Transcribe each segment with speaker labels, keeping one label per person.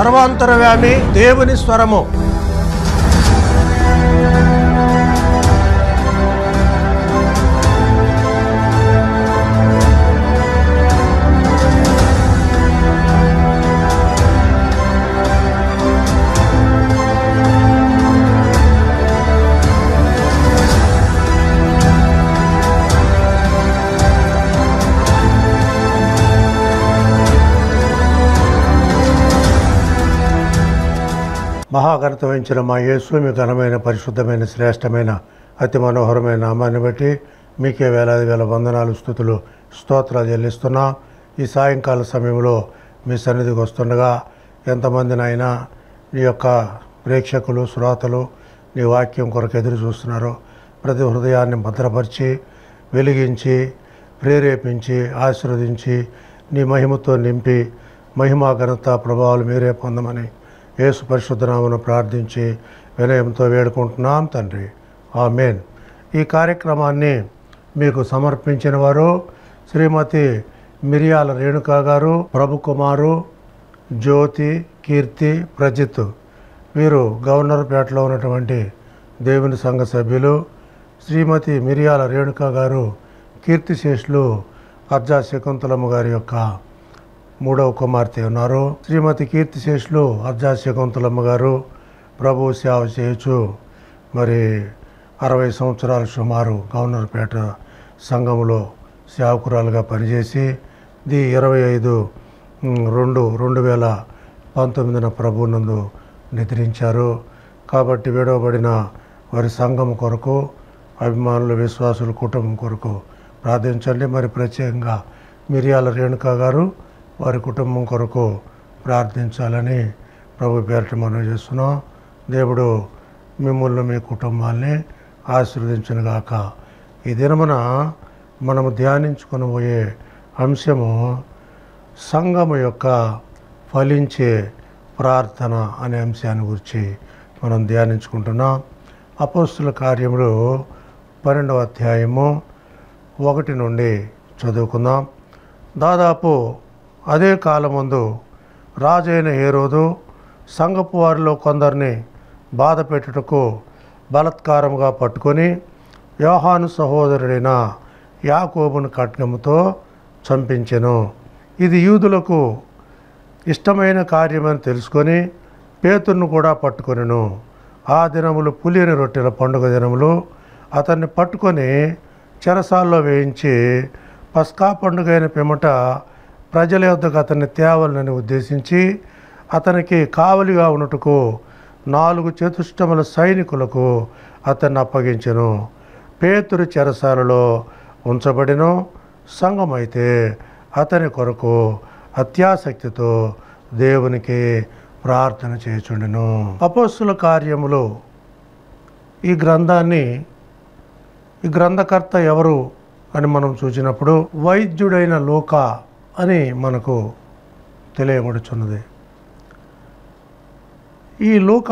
Speaker 1: సర్వాంతరవ్యామి దేవుని స్వరము మహాఘనత వహించిన మా యేసు మీ ఘనమైన పరిశుద్ధమైన శ్రేష్టమైన అతి మనోహరమైన నామాన్ని బట్టి మీకే వేలాది వేల వందనాలు స్థుతులు స్తోత్రాలు చెల్లిస్తున్నా ఈ సాయంకాల సమయంలో మీ సన్నిధికి వస్తుండగా ఎంతమందినైనా నీ యొక్క ప్రేక్షకులు శ్రోతలు నీ వాక్యం కొరకు ఎదురు చూస్తున్నారో ప్రతి హృదయాన్ని భద్రపరిచి వెలిగించి ప్రేరేపించి ఆశీర్వదించి నీ మహిమతో నింపి మహిమా ఘనత ప్రభావాలు మీరే పొందమని యేసు పరిశుద్ధనామను ప్రార్థించి వినయంతో వేడుకుంటున్నాం తండ్రి ఆమెన్ ఈ కార్యక్రమాన్ని మీకు సమర్పించిన వారు శ్రీమతి మిరియాల రేణుకా గారు ప్రభు కుమారు జ్యోతి కీర్తి ప్రజిత్ వీరు గవర్నర్పేటలో ఉన్నటువంటి దేవుని సంఘ సభ్యులు శ్రీమతి మిరియాల రేణుకా గారు కీర్తిశేషులు అర్జా శకుంతలమ్మ గారి యొక్క మూడవ కుమార్తె ఉన్నారు శ్రీమతి కీర్తిశేషులు అర్జా శకుంతలమ్మ గారు ప్రభు సేవ చేయొచ్చు మరి అరవై సంవత్సరాలు సుమారు గవర్నర్పేట సంఘములో సేవకురాలుగా పనిచేసి ది ఇరవై ఐదు ఉమ్, రెండు రెండు వేల పంతొమ్మిదిన ప్రభునందు నిద్రించారు కాబట్టి విడవబడిన వారి సంఘం కొరకు అభిమానులు విశ్వాసుల కుటుంబం కొరకు ప్రార్థించండి మరి ప్రత్యేకంగా మిరియాల రేణుకా గారు వారి కుటుంబం కొరకు ప్రార్థించాలని ప్రభు పేరట మనం చేస్తున్నాం దేవుడు మిమ్మల్ని మీ కుటుంబాన్ని ఆశీర్వదించునుగాక ఈ దినమున మనము ధ్యానించుకొని పోయే అంశము సంఘము యొక్క ఫలించే ప్రార్థన అనే అంశాన్ని గురించి మనం ధ్యానించుకుంటున్నాం అపోస్తుల కార్యములు పన్నెండవ అధ్యాయము ఒకటి నుండి చదువుకుందాం దాదాపు అదే కాలమందు రాజైన హేరోదు సంగపు వారిలో కొందరిని బాధ పెట్టుటకు బలత్కారముగా పట్టుకొని యోహాను సహోదరుడైన యాకోబును ఖడ్గముతో చంపించెను ఇది యూదులకు ఇష్టమైన కార్యమని తెలుసుకొని పేతుర్ను కూడా పట్టుకొనెను ఆ దినములు పులిని రొట్టెల పండుగ దినములు అతన్ని పట్టుకొని చెరసాల్లో వేయించి పస్కా పండుగ అయిన పిమ్మట ప్రజల యొద్దకు అతన్ని తేవాలని ఉద్దేశించి అతనికి కావలిగా ఉన్నట్టుకు నాలుగు చతుష్టముల సైనికులకు అతన్ని అప్పగించెను పేతురు చెరసాలలో ఉంచబడిను సంఘమైతే అతని కొరకు అత్యాసక్తితో దేవునికి ప్రార్థన చేయుచుండెను అపోస్తుల కార్యములు ఈ గ్రంథాన్ని ఈ గ్రంథకర్త ఎవరు అని మనం చూసినప్పుడు వైద్యుడైన లోక అని మనకు తెలియబడుచున్నది ఈ లోక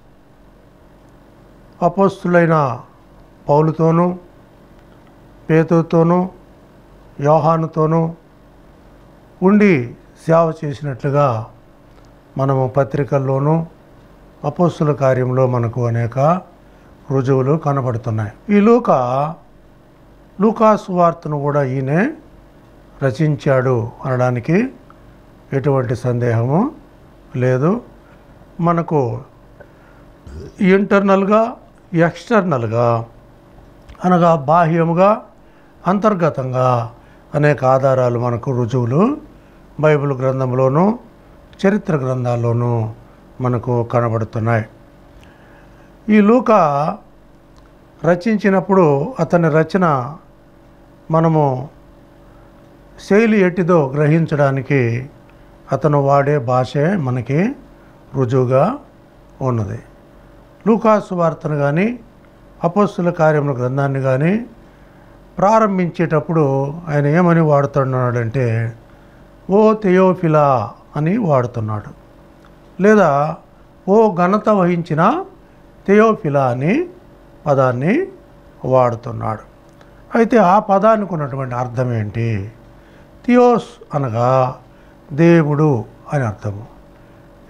Speaker 1: అపోస్తులైన పౌలుతోనూ పేతుతోనూ యోహానుతోనూ ఉండి సేవ చేసినట్లుగా మనము పత్రికల్లోనూ అపోస్తుల కార్యంలో మనకు అనేక రుజువులు కనబడుతున్నాయి ఈ లూక లూకాసు వార్తను కూడా ఈయనే రచించాడు అనడానికి ఎటువంటి సందేహము లేదు మనకు ఇంటర్నల్గా ఎక్స్టర్నల్గా అనగా బాహ్యముగా అంతర్గతంగా అనేక ఆధారాలు మనకు రుజువులు బైబిల్ గ్రంథంలోనూ చరిత్ర గ్రంథాల్లోనూ మనకు కనబడుతున్నాయి ఈ లూక రచించినప్పుడు అతని రచన మనము శైలి ఎట్టిదో గ్రహించడానికి అతను వాడే భాషే మనకి రుజువుగా ఉన్నది లూకాసు వార్తను కానీ అపోస్తుల కార్యముల గ్రంథాన్ని కానీ ప్రారంభించేటప్పుడు ఆయన ఏమని వాడుతున్నాడంటే ఓ థెయోఫిలా అని వాడుతున్నాడు లేదా ఓ ఘనత వహించిన థెయోఫిలా అని పదాన్ని వాడుతున్నాడు అయితే ఆ పదానికి ఉన్నటువంటి అర్థం ఏంటి థియోస్ అనగా దేవుడు అని అర్థము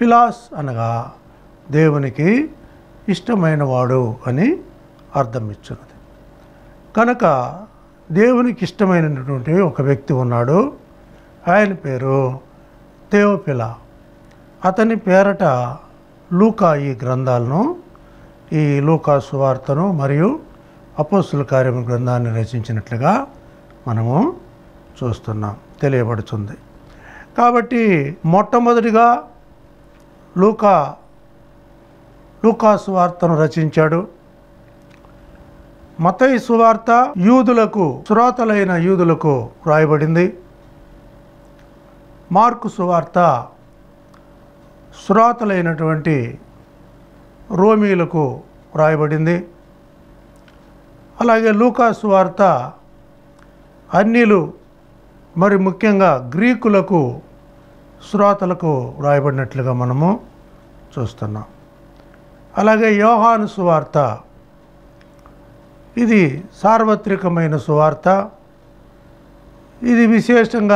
Speaker 1: పిలాస్ అనగా దేవునికి ఇష్టమైన వాడు అని అర్థం ఇచ్చినది కనుక దేవునికి ఇష్టమైనటువంటి ఒక వ్యక్తి ఉన్నాడు ఆయన పేరు తేవపిల అతని పేరట లూకా ఈ గ్రంథాలను ఈ లూకా సువార్తను మరియు అపోస్తుల కార్యము గ్రంథాన్ని రచించినట్లుగా మనము చూస్తున్నాం తెలియబడుతుంది కాబట్టి మొట్టమొదటిగా లూకా లూకా సువార్తను రచించాడు మతయి సువార్త యూదులకు శ్రోతలైన యూదులకు రాయబడింది మార్కు సువార్త శ్రోతలైనటువంటి రోమీలకు రాయబడింది అలాగే లూకా సువార్త అన్యులు మరి ముఖ్యంగా గ్రీకులకు శ్రోతలకు రాయబడినట్లుగా మనము చూస్తున్నాం అలాగే యోహాను సువార్త ఇది సార్వత్రికమైన సువార్త ఇది విశేషంగా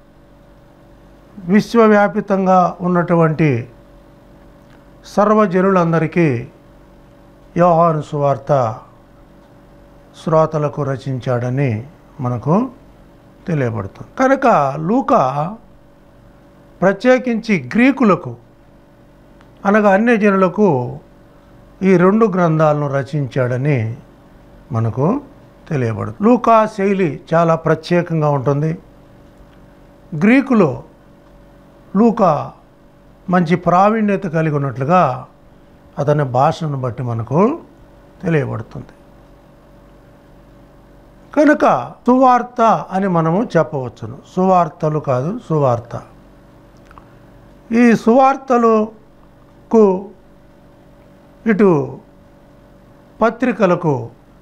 Speaker 1: విశ్వవ్యాపితంగా ఉన్నటువంటి సర్వజనులందరికీ యోహాను సువార్త శ్రోతలకు రచించాడని మనకు తెలియబడుతుంది కనుక లూక ప్రత్యేకించి గ్రీకులకు అనగా అన్య జనులకు ఈ రెండు గ్రంథాలను రచించాడని మనకు తెలియబడుతుంది లూకా శైలి చాలా ప్రత్యేకంగా ఉంటుంది గ్రీకులో లూకా మంచి ప్రావీణ్యత కలిగి ఉన్నట్లుగా అతని భాషను బట్టి మనకు తెలియబడుతుంది కనుక సువార్త అని మనము చెప్పవచ్చును సువార్తలు కాదు సువార్త ఈ సువార్తలకు ఇటు పత్రికలకు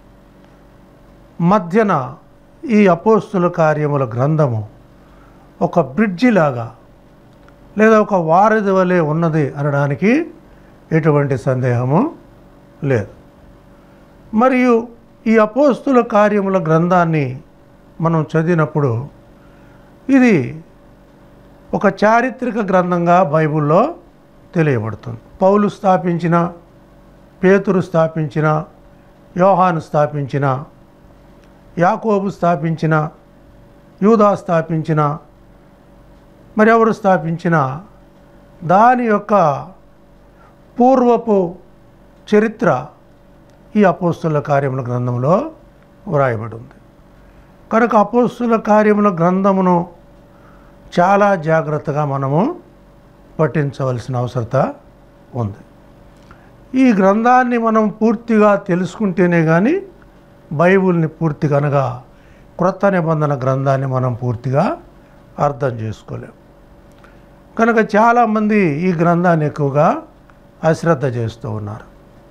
Speaker 1: మధ్యన ఈ అపోస్తుల కార్యముల గ్రంథము ఒక బ్రిడ్జి లాగా లేదా ఒక వారధి వలె ఉన్నది అనడానికి ఎటువంటి సందేహము లేదు మరియు ఈ అపోస్తుల కార్యముల గ్రంథాన్ని మనం చదివినప్పుడు ఇది ఒక చారిత్రక గ్రంథంగా బైబిల్లో తెలియబడుతుంది పౌలు స్థాపించిన పేతురు స్థాపించిన యోహాను స్థాపించిన యాకోబు స్థాపించిన యూదా స్థాపించిన మరి ఎవరు స్థాపించిన దాని యొక్క పూర్వపు చరిత్ర ఈ అపోస్తుల కార్యముల గ్రంథంలో వ్రాయబడి ఉంది కనుక అపోస్తుల కార్యముల గ్రంథమును చాలా జాగ్రత్తగా మనము పఠించవలసిన అవసరత ఉంది ఈ గ్రంథాన్ని మనం పూర్తిగా తెలుసుకుంటేనే కానీ బైబిల్ని పూర్తిగా అనగా క్రొత్త నిబంధన గ్రంథాన్ని మనం పూర్తిగా అర్థం చేసుకోలేం కనుక చాలామంది ఈ గ్రంథాన్ని ఎక్కువగా అశ్రద్ధ చేస్తూ ఉన్నారు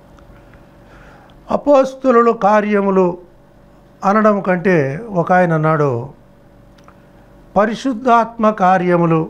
Speaker 1: అపోస్తులు కార్యములు అనడం కంటే ఒక ఆయన అన్నాడు పరిశుద్ధాత్మ కార్యములు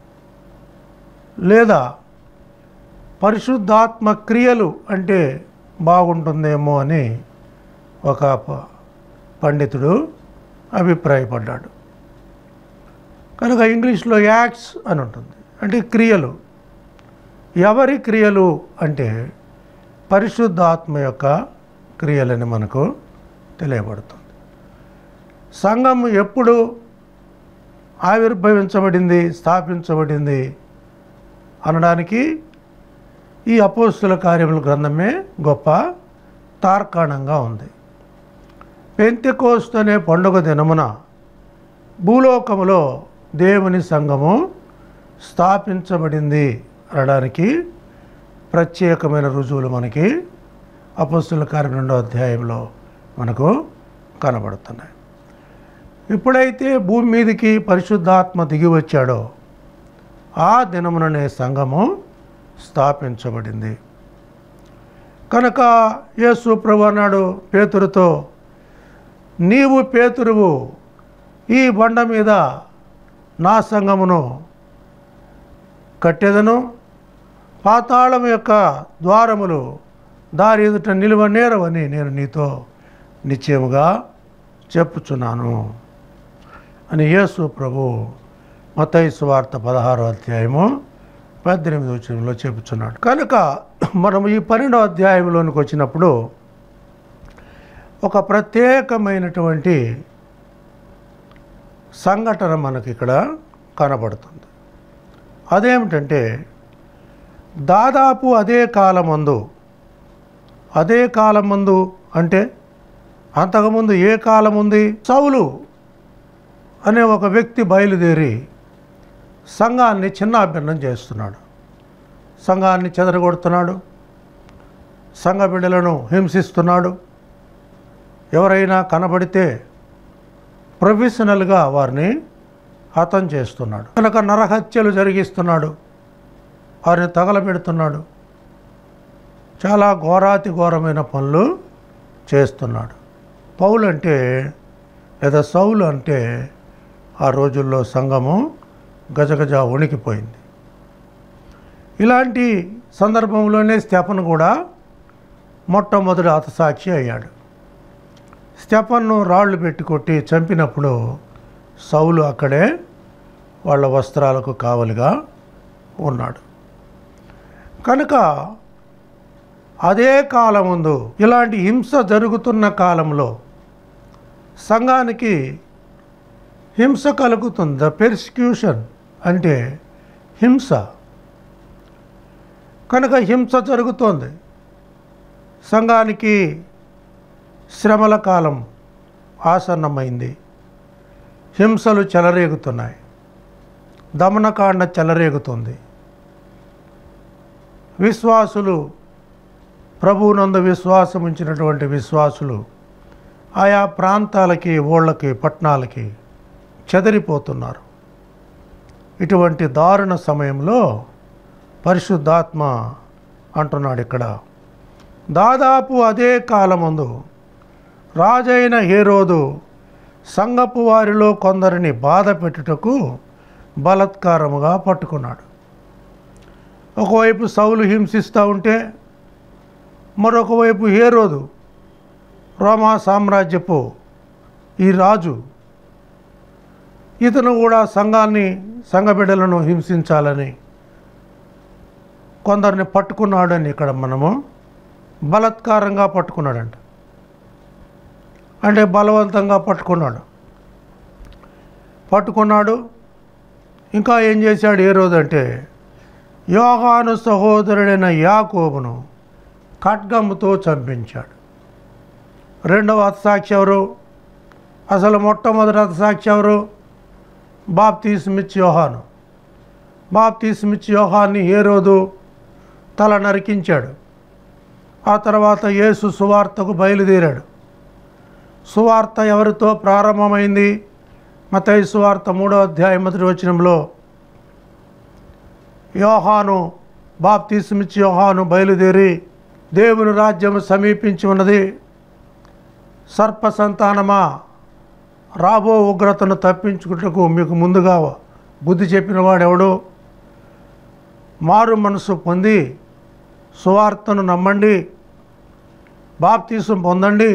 Speaker 1: లేదా పరిశుద్ధాత్మ క్రియలు అంటే బాగుంటుందేమో అని ఒక ప- పండితుడు అభిప్రాయపడ్డాడు కనుక ఇంగ్లీష్లో యాక్ట్స్ అని ఉంటుంది అంటే క్రియలు ఎవరి క్రియలు అంటే పరిశుద్ధాత్మ యొక్క క్రియలని మనకు తెలియబడుతుంది సంఘం ఎప్పుడు ఆవిర్భవించబడింది స్థాపించబడింది అనడానికి ఈ అపోస్తుల కార్యముల గ్రంథమే గొప్ప తార్కాణంగా ఉంది పెంతెకోస్తు అనే పండుగ దినమున భూలోకములో దేవుని సంఘము స్థాపించబడింది అనడానికి ప్రత్యేకమైన రుజువులు మనకి అపస్తుల కార్యం రెండో అధ్యాయంలో మనకు కనబడుతున్నాయి ఎప్పుడైతే భూమి మీదకి పరిశుద్ధాత్మ దిగి వచ్చాడో ఆ దినముననే సంఘము స్థాపించబడింది కనుక యేసు ప్రభు అన్నాడు పేతురుతో నీవు పేతురువు ఈ బండ మీద నా సంఘమును కట్టెదను పాతాళం యొక్క ద్వారములు దారి ఎదుట నిలువ నేరవని నేను నీతో నిశ్చయముగా చెప్పుచున్నాను అని యేసు ప్రభు మతయి సువార్త పదహారో అధ్యాయము పద్దెనిమిది వచనంలో చెబుతున్నాడు కనుక మనం ఈ పన్నెండో అధ్యాయంలోనికి వచ్చినప్పుడు ఒక ప్రత్యేకమైనటువంటి సంఘటన మనకి ఇక్కడ కనబడుతుంది అదేమిటంటే దాదాపు అదే కాలమందు అదే కాలమందు అంటే అంతకుముందు ఏ కాలం ఉంది సౌలు అనే ఒక వ్యక్తి బయలుదేరి సంఘాన్ని చిన్నాభిన్నం చేస్తున్నాడు సంఘాన్ని చెదరగొడుతున్నాడు సంఘ బిడ్డలను హింసిస్తున్నాడు ఎవరైనా కనబడితే ప్రొఫెషనల్గా వారిని హతం చేస్తున్నాడు కనుక నరహత్యలు జరిగిస్తున్నాడు వారిని తగలబెడుతున్నాడు చాలా ఘోరాతి ఘోరమైన పనులు చేస్తున్నాడు పౌలు అంటే లేదా సౌలు అంటే ఆ రోజుల్లో సంఘము గజగజ వణికిపోయింది ఇలాంటి సందర్భంలోనే స్టెఫన్ కూడా మొట్టమొదటి హతసాక్షి అయ్యాడు స్టెఫన్ను రాళ్ళు పెట్టి కొట్టి చంపినప్పుడు సౌలు అక్కడే వాళ్ళ వస్త్రాలకు కావలిగా ఉన్నాడు కనుక అదే కాలం ముందు ఇలాంటి హింస జరుగుతున్న కాలంలో సంఘానికి హింస కలుగుతుంది ద పెర్సిక్యూషన్ అంటే హింస కనుక హింస జరుగుతోంది సంఘానికి శ్రమల కాలం ఆసన్నమైంది హింసలు చెలరేగుతున్నాయి దమనకాండ చెలరేగుతుంది విశ్వాసులు ప్రభువునందు విశ్వాసం ఉంచినటువంటి విశ్వాసులు ఆయా ప్రాంతాలకి ఊళ్ళకి పట్టణాలకి చెదరిపోతున్నారు ఇటువంటి దారుణ సమయంలో పరిశుద్ధాత్మ అంటున్నాడు ఇక్కడ దాదాపు అదే కాలమందు రాజైన హేరోదు సంగపు వారిలో కొందరిని బాధ పెట్టుటకు బలత్కారముగా పట్టుకున్నాడు ఒకవైపు సౌలు హింసిస్తూ ఉంటే మరొక వైపు హేరోదు రోమా సామ్రాజ్యపు ఈ రాజు ఇతను కూడా సంఘాన్ని సంఘ బిడ్డలను హింసించాలని కొందరిని పట్టుకున్నాడని ఇక్కడ మనము బలత్కారంగా పట్టుకున్నాడంట అంటే బలవంతంగా పట్టుకున్నాడు పట్టుకున్నాడు ఇంకా ఏం చేశాడు ఏ రోజు అంటే యోగాను సహోదరుడైన యాకోబును ఖడ్గముతో చంపించాడు రెండవ హతసాక్షి ఎవరు అసలు మొట్టమొదటి హతసాక్షి ఎవరు బాప్తీస్మిచ్ యోహాను బాప్తీస్మిచ్ యోహాన్ని ఏ రోజు తల నరికించాడు ఆ తర్వాత యేసు సువార్తకు బయలుదేరాడు సువార్త ఎవరితో ప్రారంభమైంది మతయి సువార్త మూడో అధ్యాయం మొదటి వచనంలో యోహాను బాప్తీసుమిచ్చి యోహాను బయలుదేరి దేవుని రాజ్యము సమీపించి ఉన్నది సర్ప సంతానమా రాబో ఉగ్రతను తప్పించుకుంటకు మీకు ముందుగా బుద్ధి చెప్పిన వాడెవడు మారు మనసు పొంది సువార్తను నమ్మండి బాప్తీసం పొందండి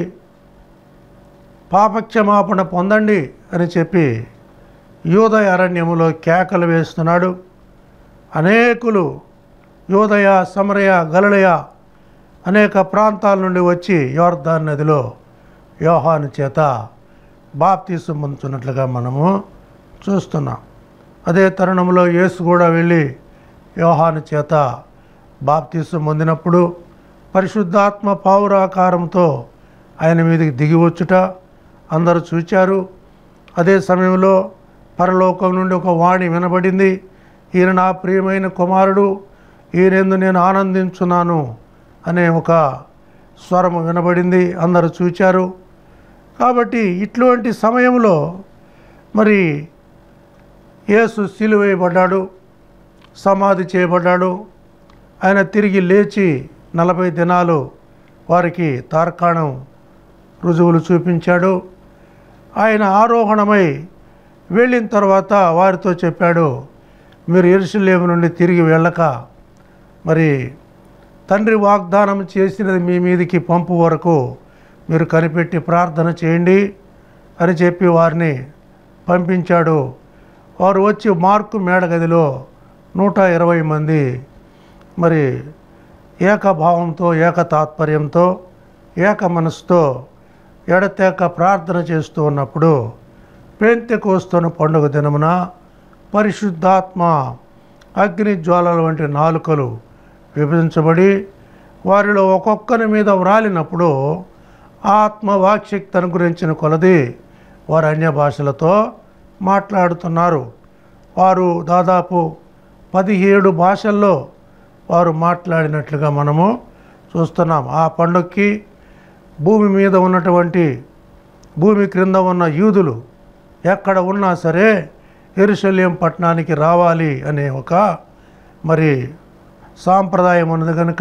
Speaker 1: పాపక్షమాపణ పొందండి అని చెప్పి యోదయ అరణ్యములో కేకలు వేస్తున్నాడు అనేకులు యోదయ సమరయ గలలయ అనేక ప్రాంతాల నుండి వచ్చి యోర్ధాన్ నదిలో యోహాను చేత బాప్తీసం పొందుతున్నట్లుగా మనము చూస్తున్నాం అదే తరుణంలో యేసు కూడా వెళ్ళి యోహాను చేత బాప్తీసం పొందినప్పుడు పరిశుద్ధాత్మ పావురాకారంతో ఆయన మీదకి దిగి వచ్చుట అందరూ చూచారు అదే సమయంలో పరలోకం నుండి ఒక వాణి వినబడింది ఈయన నా ప్రియమైన కుమారుడు ఈయనందు నేను ఆనందించున్నాను అనే ఒక స్వరము వినబడింది అందరూ చూచారు కాబట్టి ఇటువంటి సమయంలో మరి యేసు సిలువేయబడ్డాడు సమాధి చేయబడ్డాడు ఆయన తిరిగి లేచి నలభై దినాలు వారికి తార్కాణం రుజువులు చూపించాడు ఆయన ఆరోహణమై వెళ్ళిన తర్వాత వారితో చెప్పాడు మీరు ఎరుసలేము నుండి తిరిగి వెళ్ళక మరి తండ్రి వాగ్దానం చేసినది మీ మీదికి పంపు వరకు మీరు కనిపెట్టి ప్రార్థన చేయండి అని చెప్పి వారిని పంపించాడు వారు వచ్చి మార్కు మేడగదిలో నూట ఇరవై మంది మరి ఏకభావంతో ఏక తాత్పర్యంతో ఏక మనసుతో ఎడతెక్క ప్రార్థన చేస్తూ ఉన్నప్పుడు పెంతెకోస్తున్న పండుగ దినమున పరిశుద్ధాత్మ అగ్ని జ్వాలల వంటి నాలుకలు విభజించబడి వారిలో ఒక్కొక్కరి మీద వ్రాలినప్పుడు ఆత్మ వాక్శక్తిని గురించిన కొలది వారు అన్య భాషలతో మాట్లాడుతున్నారు వారు దాదాపు పదిహేడు భాషల్లో వారు మాట్లాడినట్లుగా మనము చూస్తున్నాం ఆ పండుగకి భూమి మీద ఉన్నటువంటి భూమి క్రింద ఉన్న యూదులు ఎక్కడ ఉన్నా సరే ఎరుశల్యం పట్టణానికి రావాలి అనే ఒక మరి సాంప్రదాయం ఉన్నది కనుక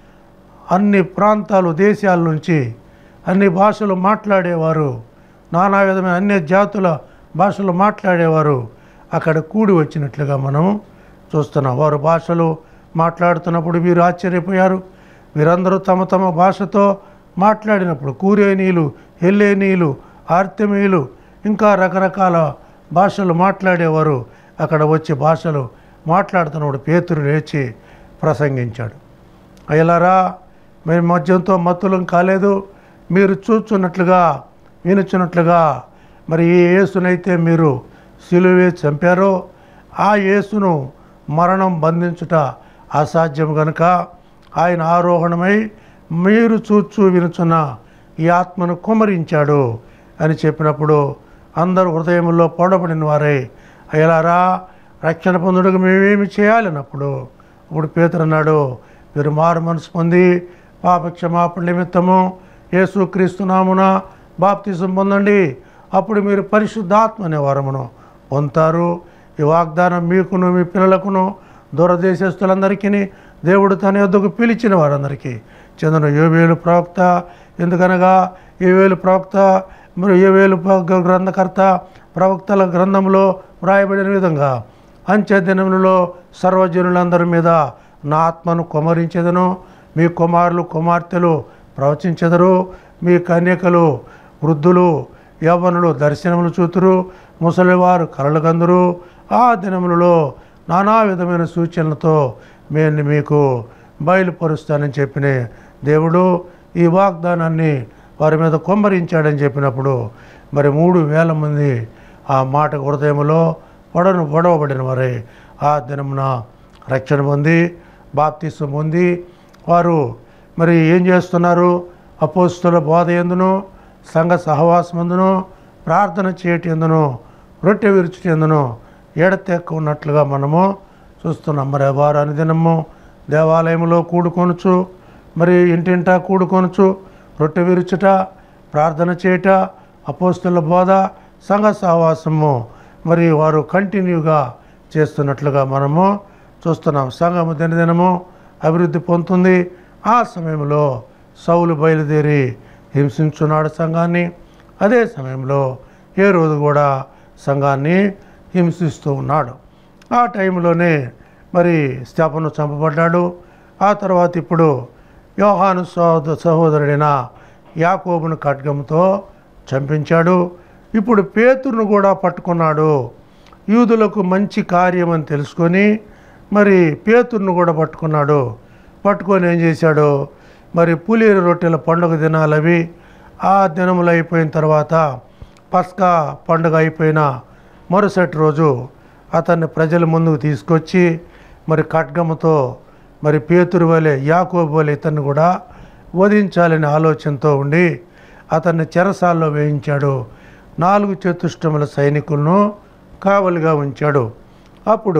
Speaker 1: అన్ని ప్రాంతాలు దేశాల నుంచి అన్ని భాషలు మాట్లాడేవారు నానా విధమైన అన్ని జాతుల భాషలు మాట్లాడేవారు అక్కడ కూడి వచ్చినట్లుగా మనం చూస్తున్నాం వారు భాషలు మాట్లాడుతున్నప్పుడు వీరు ఆశ్చర్యపోయారు వీరందరూ తమ తమ భాషతో మాట్లాడినప్పుడు కూరేనీలు హెల్లేనీలు ఆర్తమీయులు ఇంకా రకరకాల భాషలు మాట్లాడేవారు అక్కడ వచ్చి భాషలు మాట్లాడుతున్నప్పుడు పేతురు లేచి ప్రసంగించాడు అయ్యలారా మేము మద్యంతో మత్తులం కాలేదు మీరు చూచున్నట్లుగా వినుచున్నట్లుగా మరి ఏ యేసునైతే మీరు సిలువే చంపారో ఆ యేసును మరణం బంధించుట అసాధ్యం గనుక ఆయన ఆరోహణమై మీరు చూచు వినుచున్న ఈ ఆత్మను కుమరించాడు అని చెప్పినప్పుడు అందరు హృదయంలో పొడబడిన వారై అయ్యలారా రక్షణ పొందుటకు మేమేమి చేయాలన్నప్పుడు ఇప్పుడు పేతురు అన్నాడు మీరు మారు మనసు పొంది పాప క్షమాపణ నిమిత్తము యేసుక్రీస్తు నామున బాప్తిజం పొందండి అప్పుడు మీరు పరిశుద్ధాత్మ అనే వరమును పొందుతారు ఈ వాగ్దానం మీకును మీ పిల్లలకును దూరదేశస్తులందరికీ దేవుడు తన యొద్దకు పిలిచిన వారందరికీ చెందిన యోవేలు ప్రవక్త ఎందుకనగా ఏవేలు ప్రవక్త మరి ఏవేలు ప్ర- గ్రంథకర్త ప్రవక్తల గ్రంథంలో వ్రాయబడిన విధంగా అంచె దినములలో సర్వజనులందరి మీద నా ఆత్మను కుమరించెదను మీ కుమారులు కుమార్తెలు ప్రవచించెదరు మీ కన్యకలు వృద్ధులు యవ్వనులు దర్శనములు చూతురు ముసలివారు కలలు కందురు ఆ దినములలో నానా విధమైన సూచనలతో నేను మీకు బయలుపరుస్తానని చెప్పిన దేవుడు ఈ వాగ్దానాన్ని వారి మీద కొమ్మరించాడని చెప్పినప్పుడు మరి మూడు వేల మంది ఆ మాట హృదయంలో పొడను పొడవబడిన వారే ఆ దినమున రక్షణ పొంది బాప్తిసం పొంది వారు మరి ఏం చేస్తున్నారు అపోస్తుల బోధ ఎందును సంఘ సహవాసమందును ప్రార్థన చేయటి ఎందును రొట్టె విరుచుటి ఎందును ఎడతెక్క ఉన్నట్లుగా మనము చూస్తున్నాం మరి వారు అనుదినము దేవాలయంలో కూడుకొనుచు మరి ఇంటింటా కూడుకొనుచు రొట్టె విరుచుట ప్రార్థన చేయట అపోస్తుల బోధ సంఘ సహవాసము మరి వారు కంటిన్యూగా చేస్తున్నట్లుగా మనము చూస్తున్నాం సంఘము దినదినము అభివృద్ధి పొందుతుంది ఆ సమయంలో సౌలు బయలుదేరి హింసించున్నాడు సంఘాన్ని అదే సమయంలో ఏ రోజు కూడా సంఘాన్ని హింసిస్తూ ఉన్నాడు ఆ టైంలోనే మరి స్తెపను చంపబడ్డాడు ఆ తర్వాత ఇప్పుడు యోహాను సహోద సహోదరుడైన యాకోబును ఖడ్గంతో చంపించాడు ఇప్పుడు పేతురును కూడా పట్టుకున్నాడు యూదులకు మంచి కార్యం అని తెలుసుకొని మరి పేతురును కూడా పట్టుకున్నాడు పట్టుకొని ఏం చేశాడు మరి పులియరు రొట్టెల పండుగ దినాలవి ఆ దినములు అయిపోయిన తర్వాత పస్కా పండుగ అయిపోయిన మరుసటి రోజు అతన్ని ప్రజల ముందుకు తీసుకొచ్చి మరి ఖడ్గముతో మరి పేతురు వలె యాకోబు వలె ఇతన్ని కూడా వధించాలనే ఆలోచనతో ఉండి అతన్ని చెరసాల్లో వేయించాడు నాలుగు చతుష్టముల సైనికులను కావలిగా ఉంచాడు అప్పుడు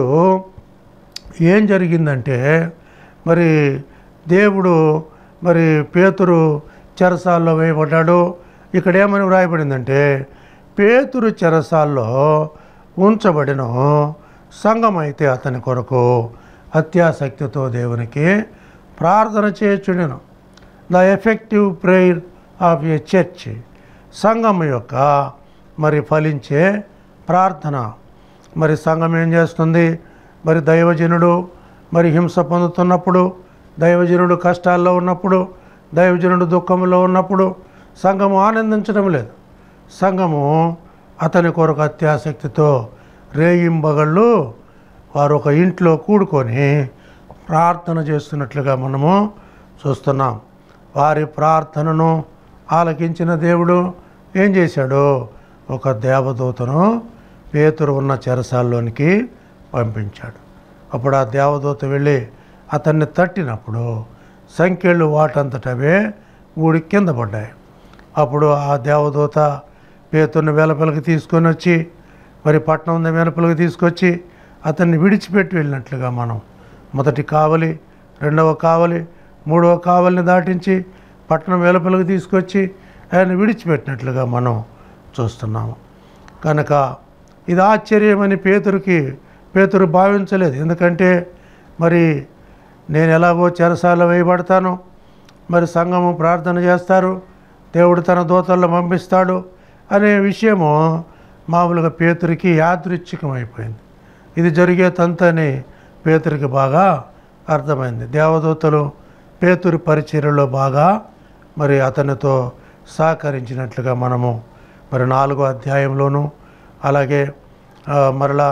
Speaker 1: ఏం జరిగిందంటే మరి దేవుడు మరి పేతురు చెరసాల్లో వేయబడ్డాడు ఇక్కడ ఏమని వ్రాయబడిందంటే పేతురు చెరసాల్లో ఉంచబడిన సంఘం అయితే అతని కొరకు అత్యాసక్తితో దేవునికి ప్రార్థన చేయుచుండెను the effective prayer of a church సంఘం యొక్క మరి ఫలించే ప్రార్థన మరి సంఘం ఏం చేస్తుంది మరి దైవజనుడు మరి హింస పొందుతున్నప్పుడు దైవజనుడు కష్టాల్లో ఉన్నప్పుడు దైవజనుడు దుఃఖంలో ఉన్నప్పుడు సంఘము ఆనందించడం లేదు సంఘము అతని కొరకు అత్యాసక్తితో రేయింబగళ్ళు వారు ఒక ఇంట్లో కూడుకొని ప్రార్థన చేస్తున్నట్లుగా మనము చూస్తున్నాం వారి ప్రార్థనను ఆలకించిన దేవుడు ఏం చేశాడు ఒక దేవదూతను పేతురు ఉన్న చెరసాల్లోనికి పంపించాడు అప్పుడు ఆ దేవదూత వెళ్ళి అతన్ని తట్టినప్పుడు సంఖ్యలు వాటంతటవే ఊడి కింద పడ్డాయి అప్పుడు ఆ దేవదూత పేతుర్ని వెలపలకి తీసుకొని వచ్చి మరి పట్నం ఉన్న వెనపలకి తీసుకొచ్చి అతన్ని విడిచిపెట్టి వెళ్ళినట్లుగా మనం మొదటి కావలి రెండవ కావలి మూడవ కావలిని దాటించి పట్టణం వెలుపలకు తీసుకొచ్చి ఆయన విడిచిపెట్టినట్లుగా మనం చూస్తున్నాము కనుక ఇది ఆశ్చర్యమని పేతురికి పేతురు భావించలేదు ఎందుకంటే మరి నేను ఎలాగో చెరసాల వేయబడతాను మరి సంఘము ప్రార్థన చేస్తారు దేవుడు తన దూతల్లో పంపిస్తాడు అనే విషయము మామూలుగా పేతురికి యాదృచ్ఛికం అయిపోయింది ఇది జరిగే తంతని పేతురికి బాగా అర్థమైంది దేవదూతలు పేతురి పరిచర్యలో బాగా మరి అతనితో సహకరించినట్లుగా మనము మరి నాలుగో అధ్యాయంలోను అలాగే ఆ, మరలా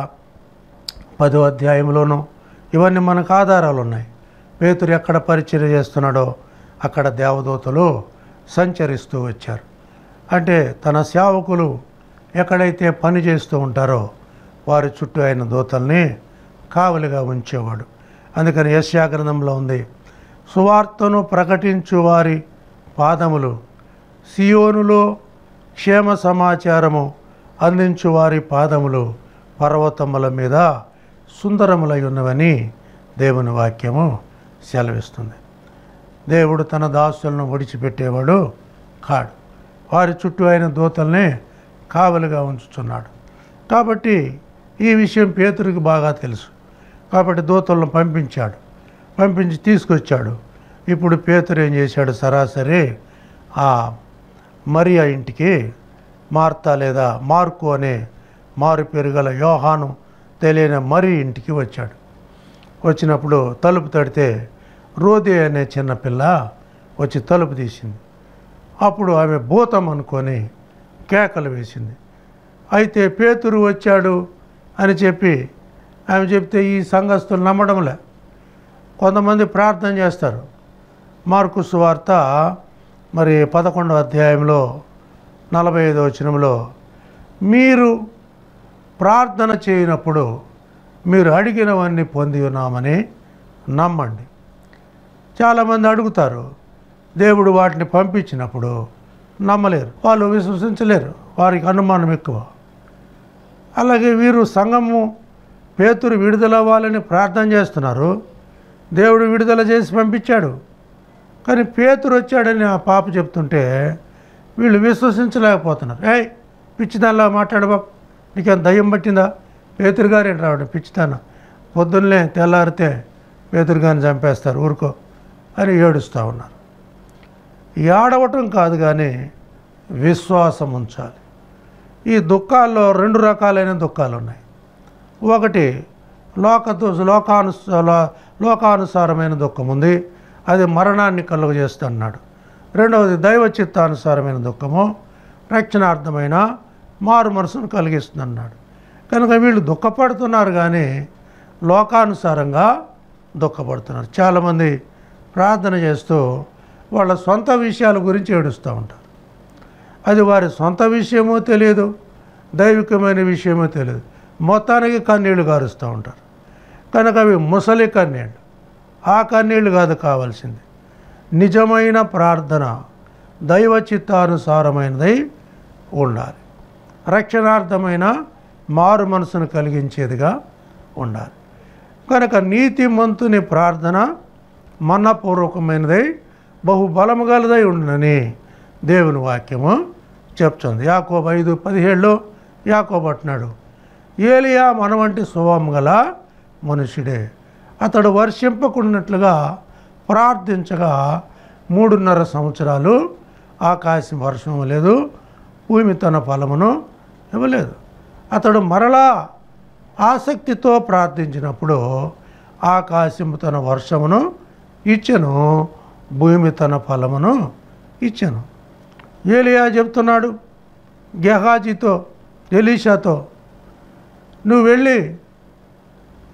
Speaker 1: పదో అధ్యాయంలోను ఇవన్నీ మనకు ఆధారాలు ఉన్నాయి పేతురు ఎక్కడ పరిచర్య చేస్తున్నాడో అక్కడ దేవదూతలు సంచరిస్తూ వచ్చారు అంటే తన సేవకులు ఎక్కడైతే పని చేస్తూ ఉంటారో వారి చుట్టూ అయిన దూతల్ని కావలిగా ఉంచేవాడు అందుకని యశ్యా గ్రంథంలో ఉంది సువార్తను ప్రకటించు వారి పాదములు సియోనులో క్షేమ సమాచారము అందించు వారి పాదములు పర్వతముల మీద సుందరములై ఉన్నవని దేవుని వాక్యము సెలవిస్తుంది దేవుడు తన దాసులను విడిచిపెట్టేవాడు కాడు వారి చుట్టూ అయిన దూతల్ని కావలిగా ఉంచుతున్నాడు కాబట్టి ఈ విషయం పేతురికి బాగా తెలుసు కాబట్టి దూతలను పంపించాడు పంపించి తీసుకొచ్చాడు ఇప్పుడు పేతురు ఏం చేశాడు సరాసరి ఆ మరియా ఇంటికి మార్తా లేదా మార్కు అనే మారు పేరు గల యోహాను తెలియని మరి ఇంటికి వచ్చాడు వచ్చినప్పుడు తలుపు తడితే రోదే అనే చిన్నపిల్ల వచ్చి తలుపు తీసింది అప్పుడు ఆమె భూతం అనుకొని కేకలు వేసింది అయితే పేతురు వచ్చాడు అని చెప్పి ఆమె చెప్తే ఈ సంఘస్థులు నమ్మడంలే కొంతమంది ప్రార్థన చేస్తారు మార్కు సువార్త మరి పదకొండవ అధ్యాయంలో నలభై ఐదో వచనంలో మీరు ప్రార్థన చేయనప్పుడు మీరు అడిగినవన్నీ పొంది ఉన్నామని నమ్మండి చాలామంది అడుగుతారు దేవుడు వాటిని పంపించినప్పుడు నమ్మలేరు వాళ్ళు విశ్వసించలేరు వారికి అనుమానం ఎక్కువ అలాగే వీరు సంఘము పేతురు విడుదలవ్వాలని ప్రార్థన చేస్తున్నారు దేవుడు విడుదల చేసి పంపించాడు కానీ పేతురు వచ్చాడని ఆ పాప చెప్తుంటే వీళ్ళు విశ్వసించలేకపోతున్నారు ఏయ్ పిచ్చిదానిలా మాట్లాడు బాబు నీకేం దయ్యం పట్టిందా పేతురు గారు ఏంటి రావడం పిచ్చిదాన పొద్దున్నే తెల్లారితే పేతురు గారిని చంపేస్తారు ఊరుకో అని ఏడుస్తూ ఉన్నారు ఏడవటం కాదు కానీ విశ్వాసం ఉంచాలి ఈ దుఃఖాల్లో రెండు రకాలైన దుఃఖాలు ఉన్నాయి ఒకటి లోక లోకాను లోకానుసారమైన దుఃఖం ఉంది అది మరణాన్ని కలుగజేస్తున్నాడు రెండవది దైవ చిత్తానుసారమైన దుఃఖము రక్షణార్థమైన మారు మనసును కలిగిస్తుందన్నాడు కనుక వీళ్ళు దుఃఖపడుతున్నారు కానీ లోకానుసారంగా దుఃఖపడుతున్నారు చాలామంది ప్రార్థన చేస్తూ వాళ్ళ సొంత విషయాల గురించి ఏడుస్తూ ఉంటారు అది వారి సొంత విషయమో తెలియదు దైవికమైన విషయమో తెలియదు మొత్తానికి కన్నీళ్లు గారుస్తూ ఉంటారు కనుక అవి ముసలి కన్నీళ్ళు ఆ కన్నీళ్లు కాదు కావాల్సింది నిజమైన ప్రార్థన దైవ చిత్తానుసారమైనదై ఉండాలి రక్షణార్థమైన మారు మనసును కలిగించేదిగా ఉండాలి కనుక నీతిమంతుని ప్రార్థన మనపూర్వకమైనదై బహుబలము గలదై ఉండునని దేవుని వాక్యము చెప్తుంది యాకోబు ఐదు పదిహేడులో యాకోబు అంటున్నాడు ఏలియా మన వంటి స్వభావం గల మనుషుడే అతడు వర్షింపకున్నట్లుగా ప్రార్థించగా మూడున్నర సంవత్సరాలు ఆకాశం వర్షం లేదు భూమి తన ఫలమును ఇవ్వలేదు అతడు మరలా ఆసక్తితో ప్రార్థించినప్పుడు ఆకాశం తన వర్షమును ఇచ్చెను భూమి తన ఫలమును ఇచ్చెను ఏలియా చెప్తున్నాడు గెహాజీతో ఎలీషాతో నువ్వు వెళ్ళి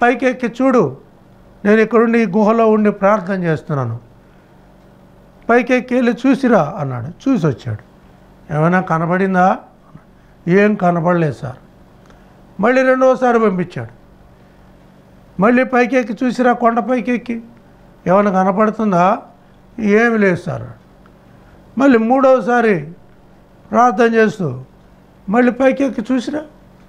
Speaker 1: పైకి ఎక్కి చూడు నేను ఇక్కడుండి ఈ గుహలో ఉండి ప్రార్థన చేస్తున్నాను పైకి ఎక్కి వెళ్ళి చూసిరా అన్నాడు చూసి వచ్చాడు ఏమైనా కనబడిందా ఏం కనబడలేదు సార్ మళ్ళీ రెండవసారి పంపించాడు మళ్ళీ పైకి ఎక్కి చూసిరా కొండ పైకి ఎక్కి ఏమైనా కనపడుతుందా ఏమి లేదు సార్ మళ్ళీ మూడవసారి ప్రార్థన చేస్తూ మళ్ళీ పైకి ఎక్కి చూసిరా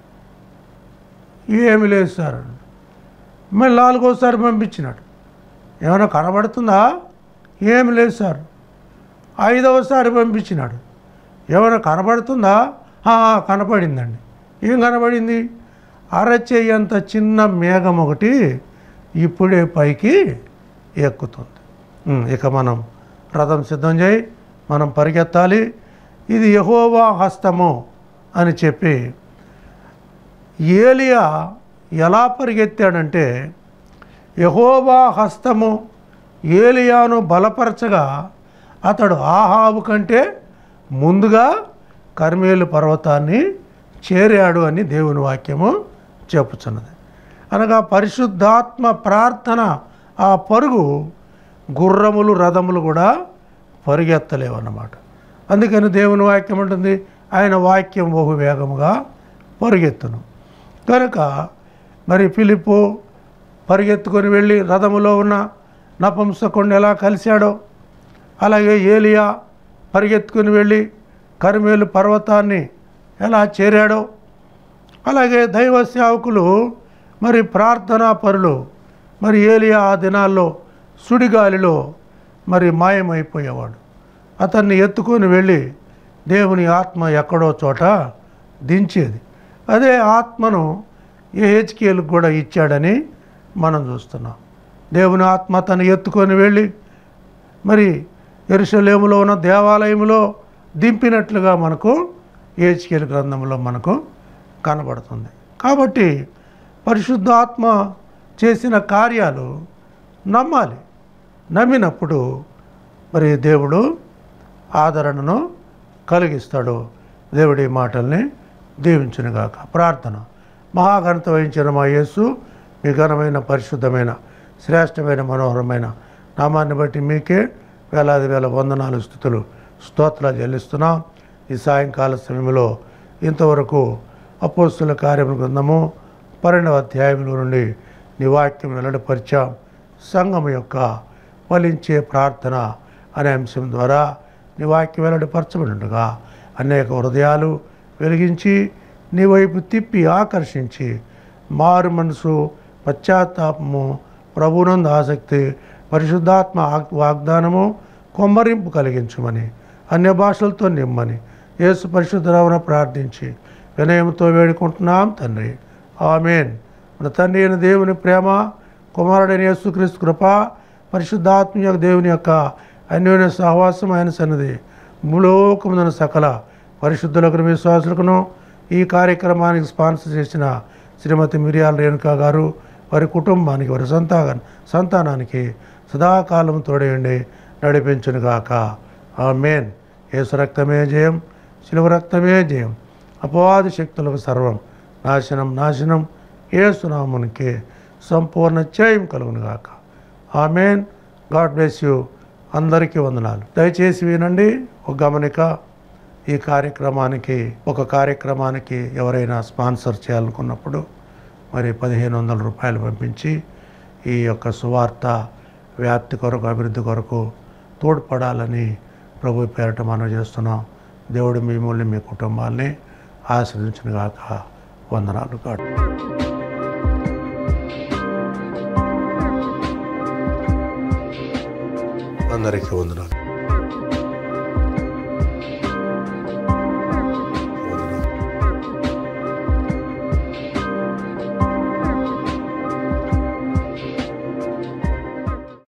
Speaker 1: ఏమి లేదు సార్ మళ్ళీ నాలుగోసారి పంపించినాడు ఏమైనా కనబడుతుందా ఏమి లేదు సార్ ఐదవసారి పంపించినాడు ఏమైనా కనబడుతుందా "ఆ, కనపడిందండి ఏం కనబడింది అరచేయంత చిన్న మేఘం ఒకటి ఇప్పుడే పైకి ఎక్కుతుంది ఉమ్, ఇక మనం రథం సిద్ధం చేయి మనం పరిగెత్తాలి ఇది యహోవా హస్తము అని చెప్పి ఏలియా ఎలా పరిగెత్తాడంటే యహోవా హస్తము ఏలియాను బలపరచగా అతడు ఆహాబు కంటే ముందుగా కర్మేలు పర్వతాన్ని చేరాడు అని దేవుని వాక్యము చెప్పుచున్నది అనగా పరిశుద్ధాత్మ ప్రార్థన ఆ పరుగు గుర్రములు రథములు కూడా పరిగెత్తలేవన్నమాట అందుకని దేవుని వాక్యం ఉంటుంది ఆయన వాక్యం బహు వేగముగా పరిగెత్తును కనుక మరి పిలుపు పరిగెత్తుకొని వెళ్ళి రథములో ఉన్న నపంసకుడిని ఎలా కలిశాడో అలాగే ఏలియా పరిగెత్తుకుని వెళ్ళి కరిమేలు పర్వతాన్ని ఎలా చేరాడో అలాగే దైవ సేవకులు మరి ప్రార్థనా పరులు మరి ఏలియా ఆ దినాల్లో సుడిగాలిలో మరి మాయమైపోయేవాడు అతన్ని ఎత్తుకొని వెళ్ళి దేవుని ఆత్మ ఎక్కడో చోట దించేది అదే ఆత్మను ఏ హెచ్కేలకు కూడా ఇచ్చాడని మనం చూస్తున్నాం దేవుని ఆత్మ తను ఎత్తుకొని వెళ్ళి మరి ఎరుసలేములో ఉన్న దేవాలయంలో దింపినట్లుగా మనకు ఏచికేలు గ్రంథంలో మనకు కనబడుతుంది కాబట్టి పరిశుద్ధాత్మ చేసిన కార్యాలు నమ్మాలి నమ్మినప్పుడు మరి దేవుడు ఆదరణను కలిగిస్తాడు దేవుడి మాటల్ని దీవించునుగాక ప్రార్థన మహాఘనత వహించిన మా యేసు మీ ఘనమైన పరిశుద్ధమైన శ్రేష్టమైన మనోహరమైన నామాన్ని బట్టి మీకే వేలాది వేల వందనాలు స్థుతులు స్తోత్రాలు చెల్లిస్తున్నాం ఈ సాయంకాల సమయంలో ఇంతవరకు అపోస్తుల కార్యముల గ్రంథము పన్నెండవ అధ్యాయంలో నుండి నీ వాక్యం వెల్లడిపరిచాం సంఘం యొక్క ఫలించే ప్రార్థన అనే అంశం ద్వారా నీ వాక్యం వెల్లడిపరచబడినట్టుగా అనేక హృదయాలు వెలిగించి నీ వైపు తిప్పి ఆకర్షించి మారు మనసు పశ్చాత్తాపము ప్రభునందు ఆసక్తి పరిశుద్ధాత్మ ఆగ్- వాగ్దానము కొమ్మరింపు కలిగించమని అన్య భాషలతో నిమ్మని యేసు పరిశుద్ధరావున ప్రార్థించి వినయంతో వేడుకుంటున్నాం తండ్రి ఆమెన్ మన తండ్రి అయిన దేవుని ప్రేమ కుమారుడైన యేసుక్రీస్తు కృప పరిశుద్ధాత్మ యొక్క దేవుని యొక్క అన్యోన్య సహవాసం ఆయన సన్నిధి మూలోకమున సకల పరిశుద్ధులకు విశ్వాసులకును ఈ కార్యక్రమానికి స్పాన్సర్ చేసిన శ్రీమతి మిరియాల రేణుకా గారు వారి కుటుంబానికి వారి సంతాన సంతానానికి సదాకాలం తోడేయండి నడిపించునుగాక ఆ మేన్ ఏసు రక్తమే జయం శిలువ రక్తమే జయం అపవాది శక్తులకు సర్వం నాశనం నాశనం ఏసునామునికి సంపూర్ణ జయం కలుగునుగాక ఆమెన్ గాడ్ బ్లెస్ యూ అందరికీ వందనాలు దయచేసి వినండి ఒక గమనిక ఈ కార్యక్రమానికి ఒక కార్యక్రమానికి ఎవరైనా స్పాన్సర్ చేయాలనుకున్నప్పుడు మరి పదిహేను వందల రూపాయలు పంపించి ఈ యొక్క సువార్త వ్యాప్తి కొరకు అభివృద్ధి కొరకు తోడ్పడాలని ప్రభు పేరట మనం చేస్తున్నాం దేవుడు మిమ్మల్ని మీ కుటుంబాల్ని ఆశ్రయించిన గాక వందనాలు కాదు అందరికీ వందనాలు